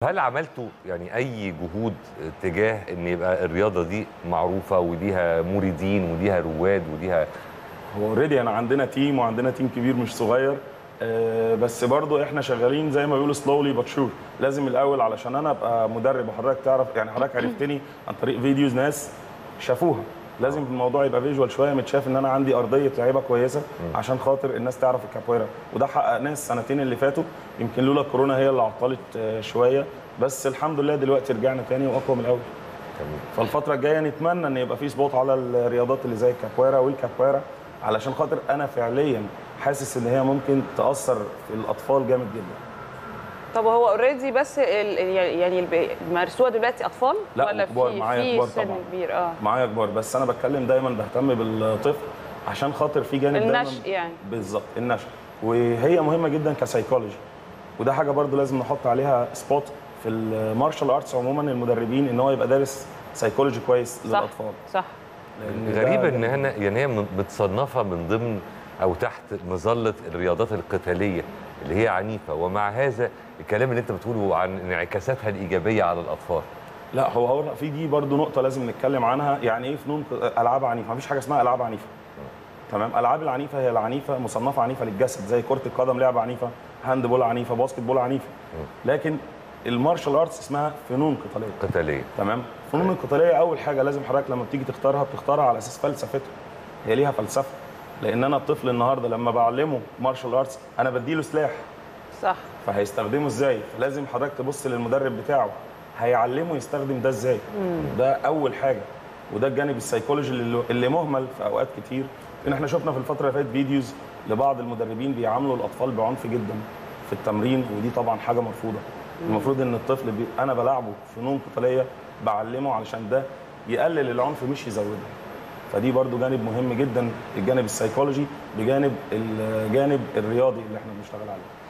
هل عملتوا يعني اي جهود تجاه ان يبقى الرياضه دي معروفه وليها مريدين وليها رواد وليها هو اوريدي انا عندنا تيم وعندنا تيم كبير مش صغير آه، بس برضو احنا شغالين زي ما بيقولوا سلولي بات شور لازم الاول علشان انا ابقى مدرب وحضرتك تعرف يعني حضرتك عرفتني عن طريق فيديوز ناس شافوها لازم الموضوع يبقى فيجوال شويه متشاف ان انا عندي ارضيه لعيبه كويسه عشان خاطر الناس تعرف الكابويرا وده حققناه السنتين اللي فاتوا يمكن لولا الكورونا هي اللي عطلت آه، شويه بس الحمد لله دلوقتي رجعنا تاني واقوى من الاول تمام. فالفتره الجايه نتمنى ان يبقى في سبوت على الرياضات اللي زي الكابويرا والكابويرا علشان خاطر انا فعليا حاسس ان هي ممكن تاثر في الاطفال جامد جدا طب هو اوريدي بس ال- يعني اللي بيمارسوها دلوقتي اطفال لا، ولا وكبار، في معايا في كبار سن طبعاً. كبير اه معايا كبار بس انا بتكلم دايما بهتم بالطفل عشان خاطر في جانب دايما النشء يعني بالظبط النشء وهي مهمه جدا كسايكولوجي وده حاجه برضو لازم نحط عليها سبوت في المارشال ارتس عموما المدربين ان هو يبقى دارس سايكولوجي كويس صح للاطفال صح لأن ده غريبه ان جانب هنا يعني هي من- متصنفه من ضمن او تحت مظله الرياضات القتاليه اللي هي عنيفه ومع هذا الكلام اللي انت بتقوله عن انعكاساتها الايجابيه على الاطفال لا هو هو في دي برضو نقطة لازم نتكلم عنها يعني ايه فنون ق- ألعاب عنيفة مفيش حاجة اسمها ألعاب عنيفة تمام ألعاب العنيفة هي العنيفة مصنفة عنيفة للجسد زي كرة القدم لعبة عنيفة هاند بول عنيفة باسكت بول عنيفة لكن المارشال ارتس اسمها فنون قتالية قتاليه تمام الفنون القتالية أول حاجة لازم حضرتك لما بتيجي تختارها بتختارها على أساس فلسفتها هي ليها فلسفة لأن أنا الطفل النهاردة لما بعلمه مارشال ارتس أنا بديله سلاح صح فهيستخدمه ازاي فلازم حضرتك تبص للمدرب بتاعه هيعلمه يستخدم ده ازاي ده اول حاجه وده الجانب السيكولوجي اللي, اللي مهمل في اوقات كتير ان احنا شفنا في الفتره اللي فاتت فيديوز لبعض المدربين بيعاملوا الاطفال بعنف جدا في التمرين ودي طبعا حاجه مرفوضه المفروض ان الطفل بي... انا بلعبه فنون قتاليه بعلمه علشان ده يقلل العنف مش يزوده فدي برضو جانب مهم جدا الجانب السيكولوجي بجانب الجانب الرياضي اللي احنا بنشتغل عليه